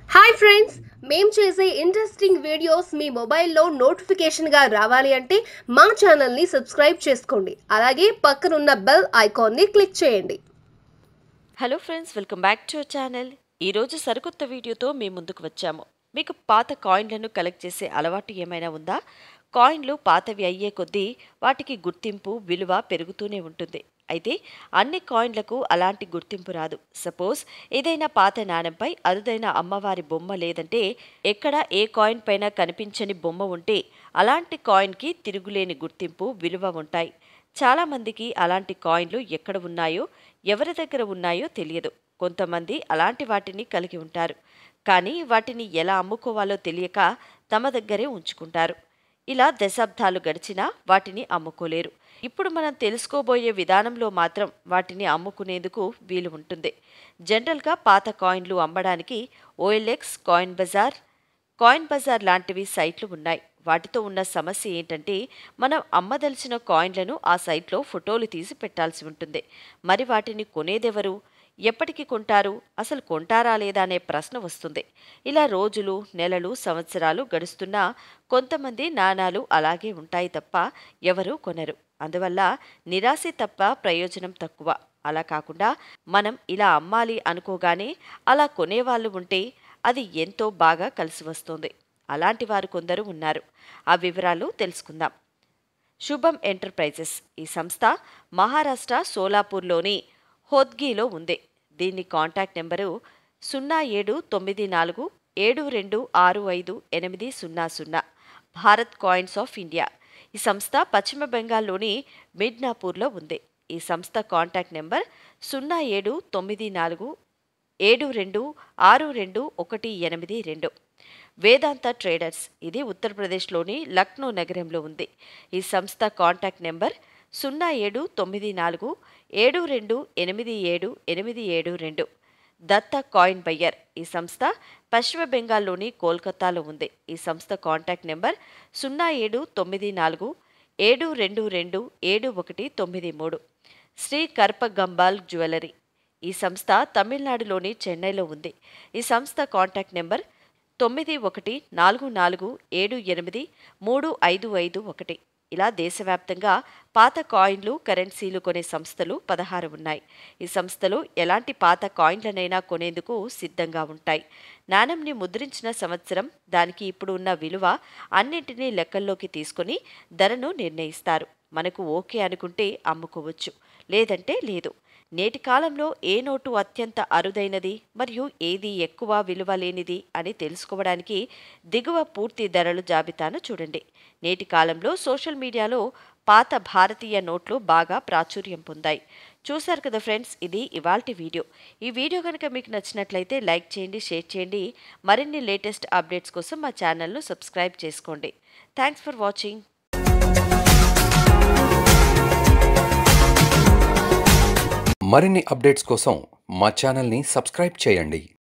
hi friends మేం చేసే interesting videos మీ మొబైల్లో నోటిఫికేషన్గా రావాలి అంటే మా ఛానల్ని సబ్స్క్రైబ్ చేసుకోండి అలాగే పక్కనున్న బెల్ ఐకాన్ని క్లిక్ చేయండి hello friends welcome back to our channel ఈరోజు సరికొత్త వీడియోతో మీ ముందుకు వచ్చాము మీకు పాత కాయిన్లను కలెక్ట్ చేసే అలవాటు ఏమైనా ఉందా కాయిన్లు పాతవి అయ్యే కొద్దీ వాటికి గుర్తింపు విలువ పెరుగుతూనే ఉంటుంది అయితే అన్ని కాయిన్లకు అలాంటి గుర్తింపు రాదు సపోజ్ ఏదైనా పాత నాణెంపై అరుదైన అమ్మవారి బొమ్మ లేదంటే ఎక్కడ ఏ కాయిన్ పైన కనిపించని బొమ్మ ఉంటే అలాంటి కాయిన్కి తిరుగులేని గుర్తింపు విలువ ఉంటాయి చాలామందికి అలాంటి కాయిన్లు ఎక్కడ ఉన్నాయో ఎవరి దగ్గర ఉన్నాయో తెలియదు కొంతమంది అలాంటి వాటిని కలిగి ఉంటారు కానీ వాటిని ఎలా అమ్ముకోవాలో తెలియక తమ దగ్గరే ఉంచుకుంటారు ఇలా దశాబ్దాలు గడిచినా వాటిని అమ్ముకోలేరు ఇప్పుడు మనం తెలుసుకోబోయే విధానంలో మాత్రం వాటిని అమ్ముకునేందుకు వీలు ఉంటుంది జనరల్గా పాత కాయిన్లు అమ్మడానికి OLX coin bazaar coin bazaar లాంటివి సైట్లు ఉన్నాయి వాటితో ఉన్న సమస్య ఏంటంటే మనం అమ్మదలిచిన కాయిన్లను ఆ సైట్లో ఫోటోలు తీసి పెట్టాల్సి ఉంటుంది మరి వాటిని కొనేదెవరు ఎప్పటికి కొంటారు అసలు కొంటారా లేదా అనే ప్రశ్న వస్తుంది ఇలా రోజులు నెలలు సంవత్సరాలు గడుస్తున్నా కొంతమంది నాణాలు అలాగే ఉంటాయి తప్ప ఎవరూ కొనరు అందువల్ల నిరాశ తప్ప ప్రయోజనం తక్కువ అలా కాకుండా మనం ఇలా అమ్మాలి అనుకోగానే అలా కొనేవాళ్ళు ఉంటే అది ఎంతో బాగా కలిసి వస్తుంది అలాంటి వారు కొందరు ఉన్నారు ఆ వివరాలు తెలుసుకుందాం శుభం ఎంటర్ప్రైజెస్ ఈ సంస్థ మహారాష్ట్ర సోలాపూర్లోని హోద్గీలో ఉంది దీని కాంటాక్ట్ నెంబరు సున్నా ఏడు తొమ్మిది నాలుగు ఏడు రెండు ఆరు ఐదు ఎనిమిది సున్నా సున్నా భారత్ కాయిన్స్ ఆఫ్ ఇండియా ఈ సంస్థ పశ్చిమ బెంగాల్లోని మిడ్నాపూర్లో ఉంది ఈ సంస్థ కాంటాక్ట్ నెంబర్ సున్నా ఏడు తొమ్మిది నాలుగు ఏడు రెండు ఆరు రెండు ఒకటి ఎనిమిది రెండు వేదాంత ట్రేడర్స్ ఇది ఉత్తరప్రదేశ్లోని లక్నో నగరంలో ఉంది ఈ సంస్థ కాంటాక్ట్ నెంబర్ సున్నా ఏడు తొమ్మిది నాలుగు ఏడు రెండు ఎనిమిది ఏడు ఎనిమిది ఏడు రెండు దత్త కాయిన్ బయ్యర్ ఈ సంస్థ పశ్చిమ బెంగాల్లోని కోల్కతాలో ఉంది ఈ సంస్థ కాంటాక్ట్ నెంబర్ సున్నా ఏడు తొమ్మిది నాలుగు ఏడు రెండు రెండు ఏడు ఒకటి తొమ్మిది మూడు శ్రీ కర్పగంబాల్ జ్యువెలరీ ఈ సంస్థ తమిళనాడులోని చెన్నైలో ఉంది ఈ సంస్థ కాంటాక్ట్ నెంబర్ తొమ్మిది ఒకటి నాలుగు నాలుగు ఏడు ఎనిమిది మూడు ఐదు ఐదు ఒకటి ఇలా దేశవ్యాప్తంగా పాత కాయిన్లు కరెన్సీలు కొనే సంస్థలు పదహారు ఉన్నాయి ఈ సంస్థలు ఎలాంటి పాత కాయిన్లనైనా కొనేందుకు సిద్ధంగా ఉంటాయి నాణంని ముద్రించిన సంవత్సరం దానికి ఇప్పుడు ఉన్న విలువ అన్నింటినీ లెక్కల్లోకి తీసుకొని ధరను నిర్ణయిస్తారు మనకు ఓకే అనుకుంటే అమ్ముకోవచ్చు లేదంటే లేదు నేటి కాలంలో ఏ నోటు అత్యంత అరుదైనది మరియు ఏది ఎక్కువ విలువ లేనిది అని తెలుసుకోవడానికి దిగువ పూర్తి ధరలు జాబితాను చూడండి నేటి కాలంలో సోషల్ మీడియాలో పాత భారతీయ నోట్లు బాగా ప్రాచుర్యం పొందాయి చూశారు కదా ఫ్రెండ్స్ ఇది ఇవాల్టి వీడియో ఈ వీడియో కనుక మీకు నచ్చినట్లయితే లైక్ చేయండి షేర్ చేయండి మరిన్ని లేటెస్ట్ అప్డేట్స్ కోసం మా ఛానల్ను సబ్స్క్రైబ్ చేసుకోండి థ్యాంక్స్ ఫర్ వాచింగ్ మరిన్ని అప్డేట్స్ కోసం మా ఛానల్ని సబ్స్క్రైబ్ చేయండి